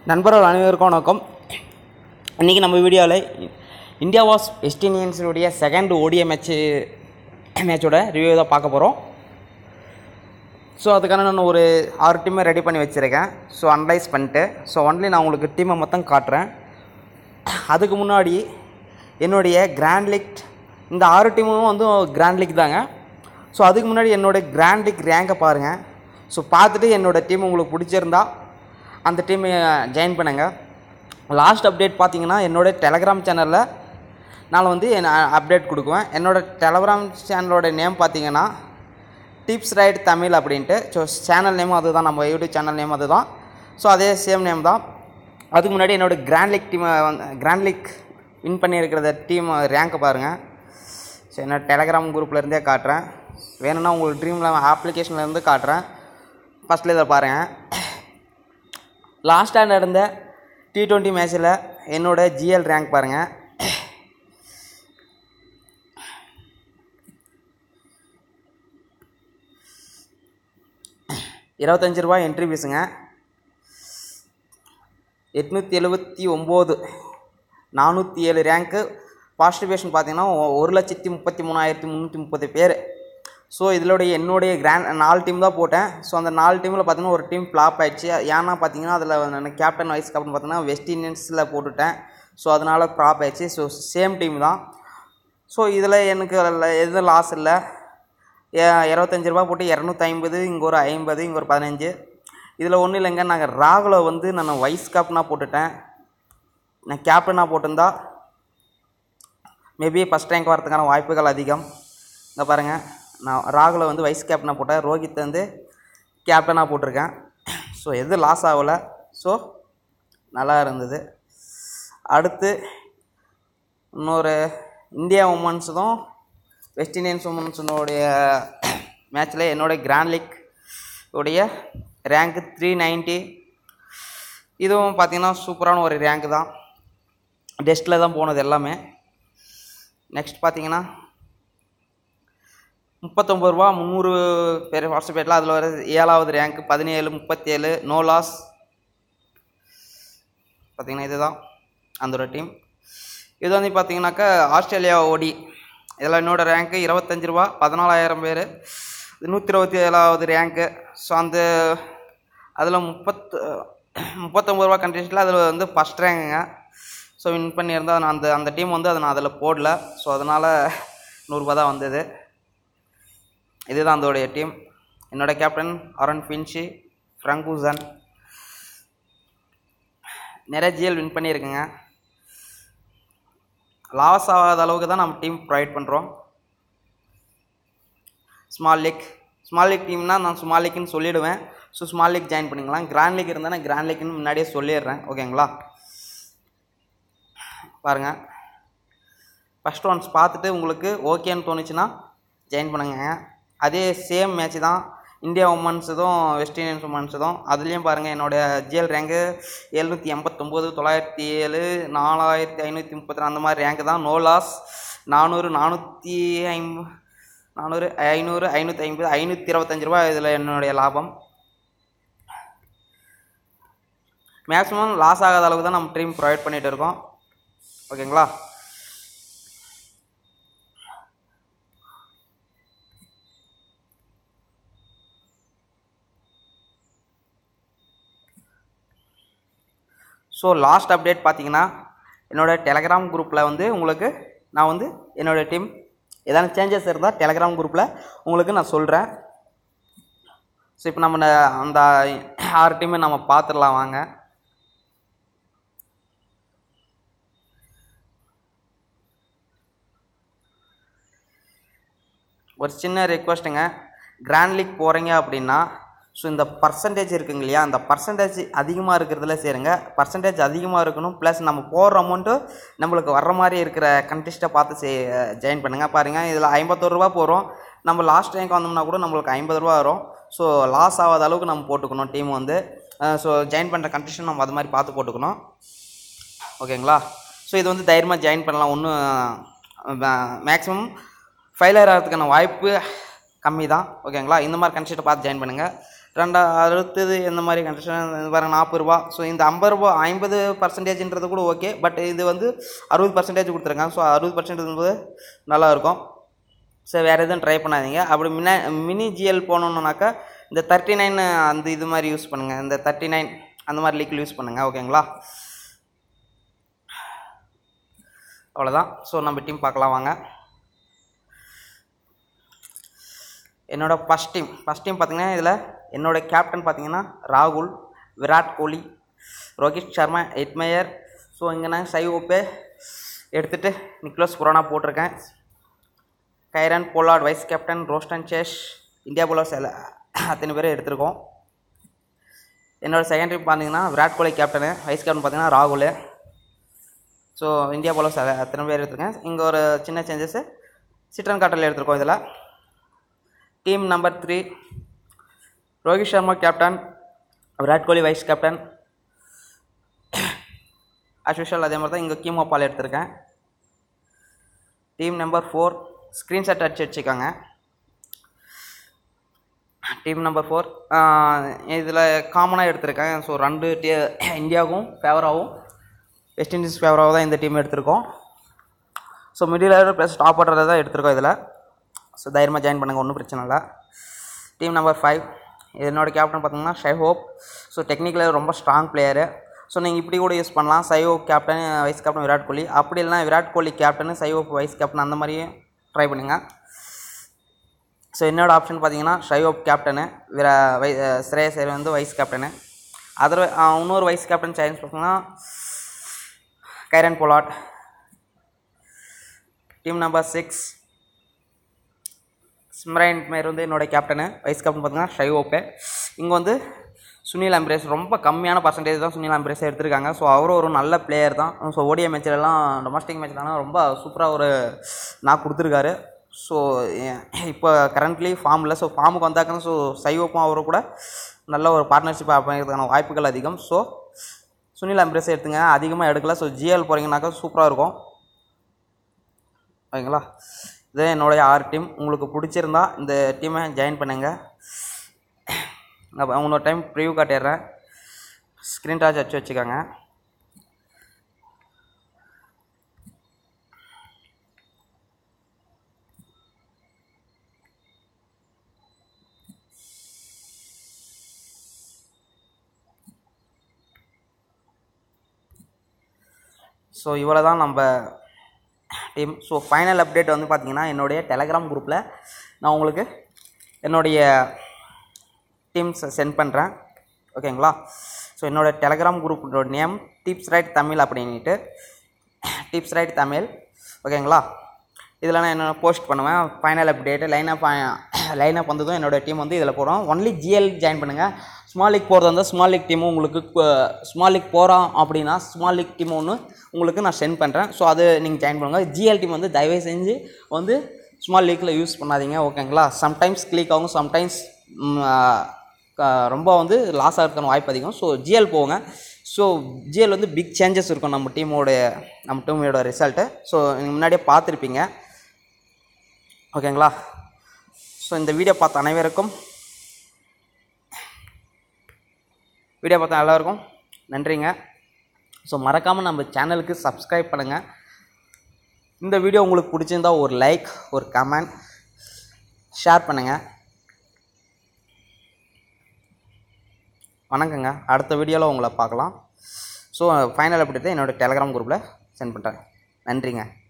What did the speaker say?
நண்பர்கள் அனைவருக்கும் வணக்கம் இன்றைக்கி நம்ம வீடியோவில் இந்தியா வாஸ் வெஸ்ட் இண்டியன்ஸுடைய செகண்ட் ஓடிய மேட்ச்சு மேட்சோட ரிவ்யூ தான் பார்க்க போகிறோம் ஸோ அதுக்கான நான் ஒரு ஆறு டீமை ரெடி பண்ணி வச்சுருக்கேன் ஸோ அனலைஸ் பண்ணிட்டு ஸோ ஒன்லி நான் உங்களுக்கு டீமை மொத்தம் காட்டுறேன் அதுக்கு முன்னாடி என்னுடைய கிராண்ட் லீக் இந்த ஆறு டீமும் வந்து கிராண்ட் லீக் தாங்க ஸோ அதுக்கு முன்னாடி என்னோடய கிராண்ட் லீக் ரேங்கை பாருங்கள் ஸோ பார்த்துட்டு என்னோடய டீம் உங்களுக்கு பிடிச்சிருந்தா அந்த டீமை ஜாயின் பண்ணுங்கள் லாஸ்ட் அப்டேட் பார்த்தீங்கன்னா என்னோடய டெலகிராம் சேனலில் நான் வந்து அப்டேட் கொடுக்குவேன் என்னோடய டெலகிராம் சேனலோட நேம் பார்த்தீங்கன்னா டிப்ஸ் ரைட் தமிழ் அப்படின்ட்டு ஸோ சேனல் நேமும் அதுதான் நம்ம யூடியூப் சேனல் நேம் அதுதான் ஸோ அதே சேம் நேம் தான் அதுக்கு முன்னாடி என்னோடய கிராண்ட் லீக் டீமை வந்து கிராண்ட் லீக் வின் பண்ணியிருக்கிறத டீம் ரேங்கை பாருங்கள் ஸோ என்னோட டெலகிராம் குரூப்லேருந்தே காட்டுறேன் வேணும்னா உங்களுக்கு ட்ரீம் ஆப்ளிகேஷன்லேருந்து காட்டுறேன் ஃபஸ்ட்டில் இதை பாருங்கள் லாஸ்ட்டாக நடந்த டி டுவெண்ட்டி மேட்ச்சில் என்னோடய ஜிஎல் ரேங்க் பாருங்கள் இருபத்தஞ்சி ரூபா என்ட்ரி ஃபீஸுங்க எட்நூற்றி எழுபத்தி ஒம்பது நானூற்றி ஏழு ரேங்க்கு பார்ட்டிசிபேஷன் பார்த்தீங்கன்னா ஒ- ஒரு லட்சத்தி முப்பத்தி மூணாயிரத்தி முந்நூற்றி முப்பது பேர் ஸோ இதனுடைய என்னுடைய கிராண்ட் நாலு டீம் தான் போட்டேன் ஸோ அந்த நாலு டீமில் பார்த்தீங்கன்னா ஒரு டீம் ஃப்ளாப் ஆயிடுச்சு ஏன்னா பார்த்தீங்கன்னா அதில் நான் கேப்டன் வைஸ் கேப்டன் பார்த்தீங்கன்னா வெஸ்ட் இண்டீன்ஸில் போட்டுட்டேன் ஸோ அதனால் ப்ராப் ஆயிடுச்சு ஸோ சேம் டீம் தான் ஸோ இதில் எனக்கு அதில் எதுவும் லாஸ் இல்லை ஏ- இருபத்தஞ்சி ரூபா போட்டு இரநூத்தி ஐம்பது இங்கே ஒரு ஐம்பது இங்கே ஒரு பதினஞ்சு இதில் ஒன்றும் இல்லைங்க நாங்கள் ராகுல வந்து நான் வைஸ் கேப்டனாக போட்டுட்டேன் நான் கேப்டனாக போட்டிருந்தா மேபி ஃபஸ்ட் ரேங்க் வரதுக்கான வாய்ப்புகள் அதிகம் இங்கே பாருங்கள் நான் ராகுல வந்து வைஸ் கேப்டனாக போட்டேன் ரோஹித் வந்து கேப்டனாக போட்டிருக்கேன் ஸோ எது லாஸ் ஆகலை ஸோ நல்லா இருந்தது அடுத்து இன்னொரு இந்தியா உமன்ஸும் வெஸ்ட் இண்டியன்ஸ் உமன்ஸுடைய மேட்ச்சில் என்னோட கிராண்ட் லீக் உடைய ரேங்க்கு த்ரீ நைன்ட்டி இதுவும் பார்த்தீங்கன்னா சூப்பரான ஒரு ரேங்க் தான் டெஸ்ட்டில் தான் போனது எல்லாமே நெக்ஸ்ட் பார்த்தீங்கன்னா முப்பத்தொம்பது ரூபா முந்நூறு பேர் வாட்ஸ்அப்பில் அதில் வர ஏழாவது ரேங்க் பதினேழு முப்பத்தேழு நோ லாஸ் பார்த்தீங்கன்னா இதுதான் அந்த டீம் இது வந்து பார்த்தீங்கன்னாக்கா ஆஸ்திரேலியா ஓடி இதில் என்னோடய ரேங்க்கு இருபத்தஞ்சி ரூபா பதினாலாயிரம் பேர் நூற்றி இருபத்தி ஏழாவது ரேங்க்கு ஸோ அந்த அதில் முப்பத்து முப்பத்தொம்பது ரூபா கண்ட்ரிஸில் அதில் வந்து ஃபஸ்ட் ரேங்குங்க ஸோ வின் பண்ணியிருந்தா நான் அந்த அந்த டீம் வந்து அதை நான் அதில் போடல ஸோ அதனால் நூறுரூபா தான் வந்தது இதுதான் அதோடைய டீம் என்னோடய கேப்டன் அருண் ஃபின்ஷி ஃப்ரங்கூசன் நிறைய ஜிஎல் வின் பண்ணியிருக்குங்க லாஸ் ஆகாத அளவுக்கு தான் நம்ம டீம் ப்ரொவைட் பண்ணுறோம் ஸ்மால் லீக் ஸ்மால் லீக் டீம்னா நான் ஸ்மால் லீக்னு சொல்லிவிடுவேன் ஸோ ஸ்மால் லீக் ஜாயின் பண்ணிக்கலாம் கிராண்ட் லீக் இருந்தால் நான் கிராண்ட் லீக்னு முன்னாடியே சொல்லிடுறேன் ஓகேங்களா பாருங்கள் ஃபஸ்ட் ஒன்ஸ் பார்த்துட்டு உங்களுக்கு ஓகேன்னு தோணுச்சுன்னா ஜாயின் பண்ணுங்க அதே சேம் மேட்ச் தான் இந்தியா உமன்ஸுதும் வெஸ்ட் இண்டீன்ஸ் உமன்ஸுதும் அதுலேயும் பாருங்கள் என்னோடய ஜிஎல் ரேங்கு எழுநூற்றி எண்பத்தொம்போது தொள்ளாயிரத்தி ஏழு நாலாயிரத்தி ஐநூற்றி முப்பத்தி அந்த மாதிரி ரேங்க் தான் நோ லாஸ் நானூறு நானூற்றி ஐம்ப நானூறு ஐநூறு ஐநூற்றி ஐம்பது ஐநூற்றி இருபத்தஞ்சி ரூபா இதில் என்னுடைய லாபம் மேக்ஸிமம் லாஸ் ஆகாத அளவுக்கு தான் நம்ம டீம் ப்ரொவைட் பண்ணிகிட்டு இருக்கோம் ஓகேங்களா ஸோ லாஸ்ட் அப்டேட் பார்த்தீங்கன்னா என்னோடய டெலகிராம் குரூப்பில் வந்து உங்களுக்கு நான் வந்து என்னோடய டீம் ஏதாவது சேஞ்சஸ் இருந்தால் டெலகிராம் குரூப்பில் உங்களுக்கு நான் சொல்கிறேன் ஸோ இப்போ நம்ம ந- அந்த ஆறு டீமை நம்ம பார்த்துடலாம் வாங்க ஒரு சின்ன ரெக்வஸ்ட்டுங்க கிராண்ட் லீக் போகிறீங்க அப்படின்னா ஸோ இந்த பர்சன்டேஜ் இருக்குங்க இல்லையா அந்த பர்சன்டேஜ் அதிகமாக இருக்கிறதுல சேருங்க பர்சன்டேஜ் அதிகமாக இருக்கணும் ப்ளஸ் நம்ம போடுற அமௌண்ட்டு நம்மளுக்கு வர்ற மாதிரி இருக்கிற கண்டெஸ்ட்டை பார்த்து சே ஜாயின் பண்ணுங்கள் பாருங்கள் இதில் ஐம்பத்தோரு ரூபா போகிறோம் நம்ம லாஸ்ட் ரேங்க் வந்தோம்னா கூட நம்மளுக்கு ஐம்பது ரூபா வரும் ஸோ லாஸ் ஆகாத அளவுக்கு நம்ம போட்டுக்கணும் டீம் வந்து ஸோ ஜாயின் பண்ணுற கண்டிஷன் நம்ம அது மாதிரி பார்த்து போட்டுக்கணும் ஓகேங்களா ஸோ இது வந்து தைரியமாக ஜாயின் பண்ணலாம் ஒன்றும் மேக்ஸிமம் ஃபெயிலியர் ஆகிறதுக்கான வாய்ப்பு கம்மி தான் ஓகேங்களா இந்த மாதிரி கன்செப்ட்டை பார்த்து ஜாயின் பண்ணுங்கள் ரெண்டா அடுத்தது இந்த மாதிரி கண்டிஷன் பாருங்க நாற்பது ரூபா ஸோ இந்த ஐம்பது ரூபா ஐம்பது பர்சன்டேஜ்ன்றது கூட ஓகே பட் இது வந்து அறுபது பர்சன்டேஜ் கொடுத்துருக்காங்க ஸோ அறுபது பர்சன்டேஜ் போது நல்லாயிருக்கும் ஸோ வேறு எதுவும் ட்ரை பண்ணாதீங்க அப்படி மின மினி ஜிஎல் போகணுன்னாக்கா இந்த தேர்ட்டி நைன் அந்த இது மாதிரி யூஸ் பண்ணுங்கள் இந்த தேர்ட்டி நைன் அந்த மாதிரி லீக்கில் யூஸ் பண்ணுங்கள் ஓகேங்களா அவ்வளோதான் ஸோ நம்ம டீம் பார்க்கலாம் வாங்க என்னோட ஃபஸ்ட் டீம் ஃபஸ்ட் டீம் பார்த்தீங்கன்னா இதில் என்னோட கேப்டன் பார்த்தீங்கன்னா ராகுல் விராட் கோலி ரோஹித் சர்மா எட்மயர் ஸோ இங்கே நான் சை ஓப்பே எடுத்துகிட்டு நிக்லோஸ் புரானா போட்டிருக்கேன் Kieron Pollard vice captain Roston Chase India bowlers எல்லாம் அத்தனை பேரும் எடுத்திருக்கோம் என்னோடய செகண்ட் டீம் பார்த்தீங்கன்னா Virat Kohli captain vice captain பார்த்தீங்கன்னா ராகுல் ஸோ இந்தியா போலர்ஸ் அத்தனை பேர் எடுத்திருக்கேன் இங்கே ஒரு சின்ன சேஞ்சஸ்ஸு சிட்ரன் காட்டல் எடுத்திருக்கோம் இதில் team number three Rohit Sharma captain Virat Kohli vice captain as usual அதே மாதிரி தான் இங்கே கீமோ பால் எடுத்திருக்கேன் டீம் நம்பர் ஃபோர் ஸ்க்ரீன்ஷாட் அடிச்சு வச்சுக்கோங்க டீம் நம்பர் ஃபோர் இதில் காமனாக எடுத்திருக்கேன் ஸோ ரெண்டு டீ இந்தியாவுக்கும் ஃபேவராகவும் வெஸ்ட் இண்டீஸ் ஃபேவராகவும் தான் இந்த டீம் எடுத்திருக்கோம் so middle order plus top order தான் எடுத்திருக்கோம் இதில் ஸோ தைரியமாக ஜாயின் பண்ணுங்கள் ஒன்றும் பிரச்சனை இல்லை டீம் நம்பர் ஃபைவ் என்னோட கேப்டன் பார்த்தீங்கன்னா ஷைஹோப் ஸோ டெக்னிக்கலாக ரொம்ப ஸ்ட்ராங் பிளேயரு ஸோ நீங்கள் இப்படி கூட யூஸ் பண்ணலாம் Shai Hope captain vice captain Virat Kohli அப்படி இல்லைனா Virat Kohli captain Shai Hope vice captain அந்த மாதிரியும் ட்ரை பண்ணுங்கள் ஸோ என்னோட ஆப்ஷன் பார்த்தீங்கன்னா ஷைஹோப் கேப்டனு விரா வை ஸ்ரேயஸ் ஐயர் வந்து வைஸ் கேப்டனு அதர் இன்னொரு வைஸ் கேப்டன் சாய்ஸ் பார்த்தீங்கன்னா Kieron Pollard team number six Shimron Hetmyer வந்து என்னோட கேப்டனு வைஸ் கேப்டன் பார்த்தீங்கன்னா ஷைவோப்பே இங்கே வந்து சுனில் அம்பிரேஸ் ரொம்ப கம்மியான பர்சன்டேஜ் தான் சுனில் அம்பிரேஸ் எடுத்திருக்காங்க ஸோ அவரும் ஒரு நல்ல பிளேயர் தான் ஸோ ஓடிய மேட்ச்லலாம் டொமஸ்டிக் மேட்ச்லலாம் ரொம்ப சூப்பராக ஒரு நான் கொடுத்துருக்காரு ஸோ இப்போ கரண்ட்லி ஃபார்மில் ஸோ ஃபார்முக்கு வந்தாக்கன்னு ஸோ சைவோப்பும் அவரும் கூட நல்ல ஒரு பார்ட்னர்ஷிப் அமைக்கிறதுக்கான வாய்ப்புகள் அதிகம் ஸோ சுனில் அம்பிரேஸ் எடுத்துங்க அதிகமாக எடுக்கல ஸோ ஜிஎல் போகிறீங்கனாக்கா சூப்பராக இருக்கும் ஓகேங்களா இதே என்னுடைய ஆறு டீம் உங்களுக்கு பிடிச்சிருந்தா இந்த டீமை ஜாயின் பண்ணுங்கள் நான் இன்னொரு டைம் ப்ரிவ்யூ காட்டிடுறேன் ஸ்க்ரீன் டாச் வச்சு வச்சுக்கோங்க ஸோ இவ்வளோ தான் நம்ம டீம் ஸோ ஃபைனல் அப்டேட் வந்து பார்த்தீங்கன்னா என்னுடைய டெலகிராம் குரூப்பில் நான் உங்களுக்கு என்னுடைய டீம்ஸ் சென்ட் பண்ணுறேன் ஓகேங்களா ஸோ என்னோடய டெலகிராம் குரூப்போட நேம் டிப்ஸ் ரைட் தமிழ் அப்படின்ட்டு டிப்ஸ் ரைட் தமிழ் ஓகேங்களா இதில் நான் என்ன போஸ்ட் பண்ணுவேன் ஃபைனல் அப்டேட்டு லைனப் லைனப் வந்ததும் என்னோடய டீம் வந்து இதில் போடும் ஒன்லி ஜிஎல் ஜாயின் பண்ணுங்கள் ஸ்மால் லீக் போகிறது வந்து ஸ்மால் லீக் டீமும் உங்களுக்கு ஸ்மால் லீக் போகிறோம் அப்படின்னா ஸ்மால் லீக் டீம் ஒன்று உங்களுக்கு நான் சென்ட் பண்ணுறேன் ஸோ அது நீங்கள் ஜாயின் பண்ணுங்கள் ஜிஎல் டீம் வந்து தயவு செஞ்சு வந்து ஸ்மால் லீக்கில் யூஸ் பண்ணாதீங்க ஓகேங்களா சம்டைம்ஸ் கிளிக் ஆகும் சம்டைம்ஸ் ரொம்ப வந்து லாஸ் ஆகிறதுக்கான வாய்ப்பு அதிகம் ஸோ ஜிஎல் போங்க ஸோ ஜிஎல் வந்து பிக் சேஞ்சஸ் இருக்கும் நம்ம டீமோட நம்ம டீமோட ரிசல்ட்டு ஸோ நீங்கள் முன்னாடியே பார்த்துருப்பீங்க ஓகேங்களா ஸோ இந்த வீடியோ பார்த்த அனைவருக்கும் வீடியோ பார்த்த எல்லாருக்கும் நன்றிங்க ஸோ மறக்காமல் நம்ம சேனலுக்கு சப்ஸ்கிரைப் பண்ணுங்கள் இந்த வீடியோ உங்களுக்கு பிடிச்சிருந்தா ஒரு லைக் ஒரு கமெண்ட் ஷேர் பண்ணுங்கள் வணக்கங்க அடுத்த வீடியோவில் உங்களை பார்க்கலாம் ஸோ ஃபைனல் அப்டேட் என்னோடய டெலகிராம் குரூப்பில் சென்ட் பண்ணுறேன் நன்றிங்க